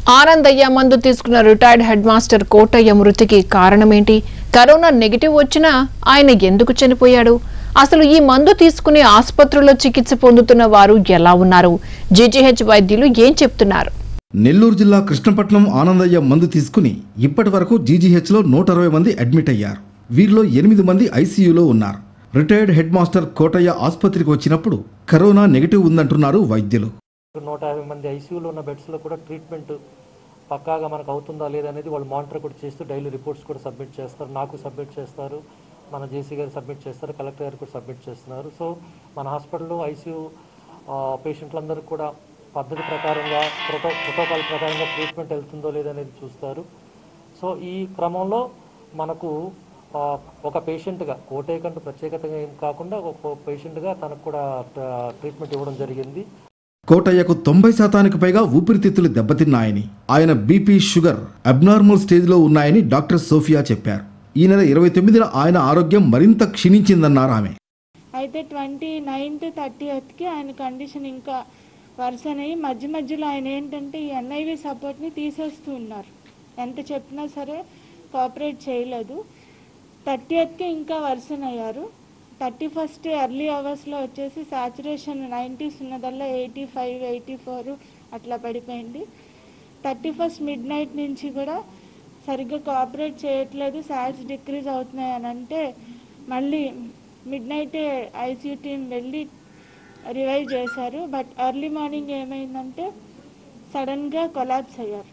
ఆనందయ్య మందు తీసుకున్న retired head master Kotaiah మృతికి కారణమేంటి కరోనా నెగిటివ్ వచ్చినా ఆయన ఎందుకు చనిపోయాడు అసలు ఈ మందు తీసుకుని ఆసుపత్రుల్లో చికిత్స పొందుతున్న వారు ఎలా ఉన్నారు జీజీహెచ్ వైద్యులు ఏం చెప్తున్నారు నెల్లూరు జిల్లా కృష్ణపట్నం ఆనందయ్య మందు తీసుకుని ఇప్పటి వరకు జీజీహెచ్లో నూట అరవై మంది అడ్మిట్ అయ్యారు వీరిలో ఎనిమిది మంది ఐసీయూలో ఉన్నారు రిటైర్డ్ హెడ్ మాస్టర్ కోటయ్య ఆసుపత్రికి వచ్చినప్పుడు కరోనా నెగిటివ్ ఉందంటున్నారు వైద్యులు నూట యాభై మంది ఐసీయూలో ఉన్న బెడ్స్లో కూడా ట్రీట్మెంట్ పక్కాగా మనకు అవుతుందా లేదా అనేది వాళ్ళు మానిటర్ కూడా చేస్తూ డైలీ రిపోర్ట్స్ కూడా సబ్మిట్ చేస్తారు నాకు సబ్మిట్ చేస్తారు మన జేసీ గారు సబ్మిట్ చేస్తారు కలెక్టర్ గారు కూడా సబ్మిట్ చేస్తున్నారు సో మన హాస్పిటల్లో ఐసీయూ పేషెంట్లందరూ కూడా పద్ధతి ప్రకారంగా ప్రోటో ప్రోటోకాల్ ప్రకారంగా ట్రీట్మెంట్ వెళ్తుందో లేదనేది చూస్తారు సో ఈ క్రమంలో మనకు ఆ, ఒక పేషెంట్గా కోటే కంటూ ప్రత్యేకతగా ఏం కాకుండా ఒక పేషెంట్గా తనకు కూడా ట్రీట్మెంట్ ఇవ్వడం జరిగింది కోటయ్యకు తొంభై శాతానికి పైగా ఊపిరితిత్తులు దెబ్బతిన్నాయని ఆయన బీపీ షుగర్ అబ్నార్మల్ స్టేజ్లో ఉన్నాయని డాక్టర్ సోఫియా చెప్పారు ఈ నెల ఇరవై తొమ్మిదిన ఆయన ఆరోగ్యం మరింత క్షీణించిందన్నారు ఆమె అయితే ట్వంటీ నైన్త్ థర్టీయత్కి ఆయన కండిషన్ ఇంకా వర్సన్ అయ్యి మధ్య మధ్యలో ఆయన ఏంటంటే ఈ ఎన్ఐవి సపోర్ట్ని తీసేస్తూ ఉన్నారు ఎంత చెప్పినా సరే కోఆపరేట్ చేయలేదు థర్టీయత్కి ఇంకా వర్సన్ అయ్యారు థర్టీ ఫస్ట్ ఎర్లీ అవర్స్లో వచ్చేసి సాచురేషన్ నైంటీస్ ఉన్నదల్లా ఎయిటీ ఫైవ్ ఎయిటీ ఫోర్ అట్లా పడిపోయింది థర్టీ ఫస్ట్ మిడ్ నైట్ నుంచి కూడా సరిగ్గా కోఆపరేట్ చేయట్లేదు సాట్స్ డిక్రీజ్ అవుతున్నాయి అని అంటే మళ్ళీ మిడ్ నైటే ఐసీయూ టీం వెళ్ళి రివైవ్ చేశారు బట్ ఎర్లీ మార్నింగ్ ఏమైందంటే సడన్గా కొలాప్స్ అయ్యారు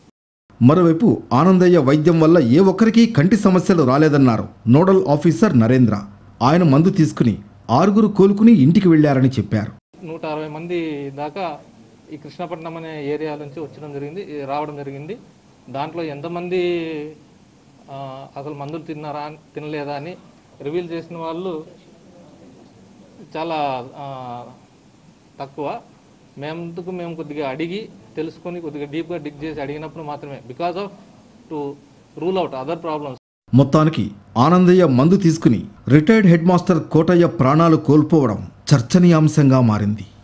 మరోవైపు ఆనందయ్య వైద్యం వల్ల ఏ ఒక్కరికి కంటి సమస్యలు రాలేదన్నారు నోడల్ ఆఫీసర్ నరేంద్ర ఆయన మందు తీసుకుని ఆరుగురు కోలుకుని ఇంటికి వెళ్లారని చెప్పారు నూట అరవై మంది దాకా ఈ కృష్ణపట్నం అనే ఏరియా నుంచి వచ్చడం జరిగింది ఈ రావడం జరిగింది దాంట్లో ఎంతమంది ఆ, అసలు మందులు తిన్నారా అని- తినలేదా అని రివీల్ చేసిన వాళ్ళు చాలా ఆ, తక్కువ మేమందుకు మేము కొద్దిగా అడిగి తెలుసుకొని కొద్దిగా డీప్గా డిగ్ చేసి అడిగినప్పుడు మాత్రమే because of to rule out other problems మొత్తానికి ఆనందయ్య మందు తీసుకుని రిటైర్డ్ హెడ్ మాస్టర్ కోటయ్య ప్రాణాలు కోల్పోవడం చర్చనీయాంశంగా మారింది